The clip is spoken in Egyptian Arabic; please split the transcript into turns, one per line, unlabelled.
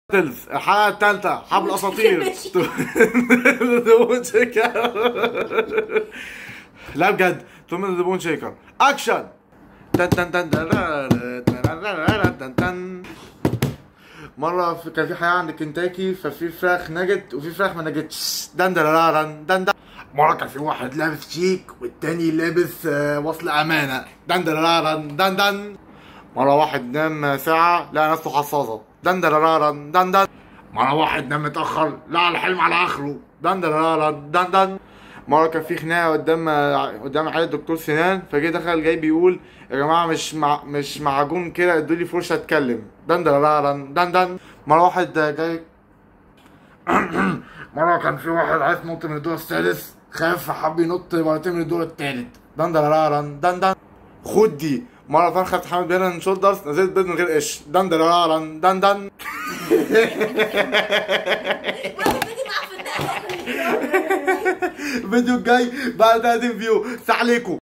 تلز الحلقة التالتة حبل الأساطير
ماشي.
بون شيكر لا بجد توم ذا بون شيكر أكشن تن تن تن تن تن تن مرة في- كان في حياة عند كنتاكي ففي فراخ نجت وفي فراخ ما نجتش دن دن دن دن مرة كان في واحد لابس شيك والتاني لابس آه، وصل أمانة دن دن دن دن مرة واحد نام ساعة لقى نفسه حصاصة دن دن دن دن مرة واحد نام متأخر لقى الحلم على آخره دن دن دن دن مرة كان في خناقة قدام قدام عيادة دكتور سنان فجه دخل جاي بيقول يا جماعة مش مع مش معجون كده ادوا لي فرصة اتكلم دن دن دن دن مرة واحد جاي مرة كان في واحد عايز ينط من الدور السادس خاف فحب ينط مرتين من الدور التالت دن دن دن دن خد دي مرة فرخة حامد بيرن شولدرز نزلت بيض من غير قش دن دن دن دن
واحد بيجي معاه في النهاية
الفيديو الجاي بعد 30 فيو سلام عليكم